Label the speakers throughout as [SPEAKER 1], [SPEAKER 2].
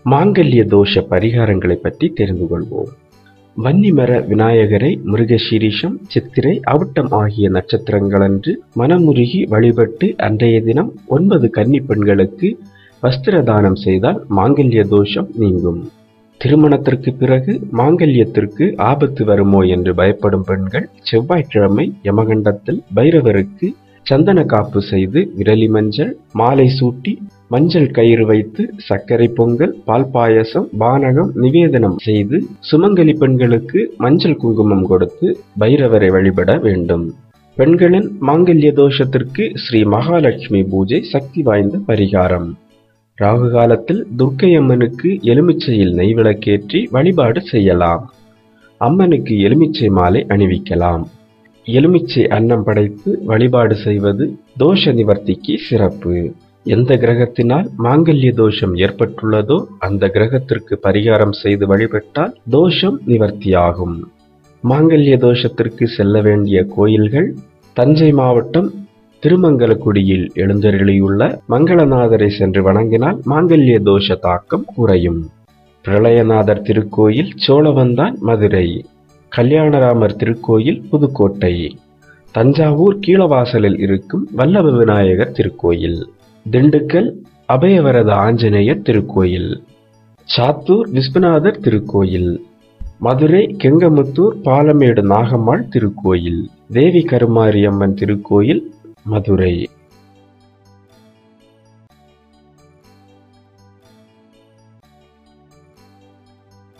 [SPEAKER 1] மாங்கல்ய தோஷ பரிகாரங்களை பற்றி தெரிந்து கொள்வோம் வன்னிமர விநாயகரை மிருகசீரிஷம் சித்திரை அவிட்டம் ஆகிய நட்சத்திரங்களன்று மனமுருகி வழிபட்டு அன்றைய தினம் ஒன்பது கன்னி பெண்களுக்கு வஸ்திர தானம் செய்தால் மாங்கல்ய தோஷம் நீங்கும் திருமணத்திற்கு பிறகு மாங்கல்யத்திற்கு ஆபத்து வருமோ என்று பயப்படும் பெண்கள் செவ்வாய்க்கிழமை யமகண்டத்தில் பைரவருக்கு சந்தன காப்பு செய்து விரலி மஞ்சள் மாலை சூட்டி மஞ்சள் கயிறு வைத்து சர்க்கரை பொங்கல் பால் பாயசம் பானகம் நிவேதனம் செய்து சுமங்கலி பெண்களுக்கு மஞ்சள் குங்குமம் கொடுத்து பைரவரை வழிபட வேண்டும் பெண்களின் மாங்கல்ய தோஷத்திற்கு ஸ்ரீ மகாலட்சுமி பூஜை சக்தி வாய்ந்த பரிகாரம் ராகு காலத்தில் துர்க்கை அம்மனுக்கு எலுமிச்சையில் நெய் விளக்கேற்றி வழிபாடு செய்யலாம் அம்மனுக்கு எலுமிச்சை மாலை அணிவிக்கலாம் எலுமிச்சை அன்னம் படைத்து வழிபாடு செய்வது தோஷ நிவர்த்திக்கு சிறப்பு எந்த கிரகத்தினால் மாங்கல்ய தோஷம் ஏற்பட்டுள்ளதோ அந்த கிரகத்திற்கு பரிகாரம் செய்து வழிபட்டால் தோஷம் நிவர்த்தியாகும் மாங்கல்ய தோஷத்திற்கு செல்ல வேண்டிய கோயில்கள் தஞ்சை மாவட்டம் திருமங்கலக்குடியில் எழுந்தருளியுள்ள மங்களநாதரை சென்று வணங்கினால் மாங்கல்ய தோஷ தாக்கம் குறையும் பிரளயநாதர் திருக்கோயில் சோழவந்தான் மதுரை கல்யாணராமர் திருக்கோயில் புதுக்கோட்டை தஞ்சாவூர் கீழவாசலில் இருக்கும் வல்லப விநாயகர் திருக்கோயில் திண்டுக்கல் அபயவரத ஆஞ்சநேயர் திருக்கோயில் சாத்தூர் விஸ்வநாதர் திருக்கோயில் மதுரை கெங்கமுத்தூர் பாலமேடு நாகம்மாள் திருக்கோயில் தேவி கருமாரியம்மன் திருக்கோயில் மதுரை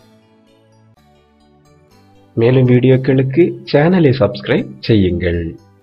[SPEAKER 1] மேலும் வீடியோக்களுக்கு சேனலை சப்ஸ்கிரைப் செய்யுங்கள்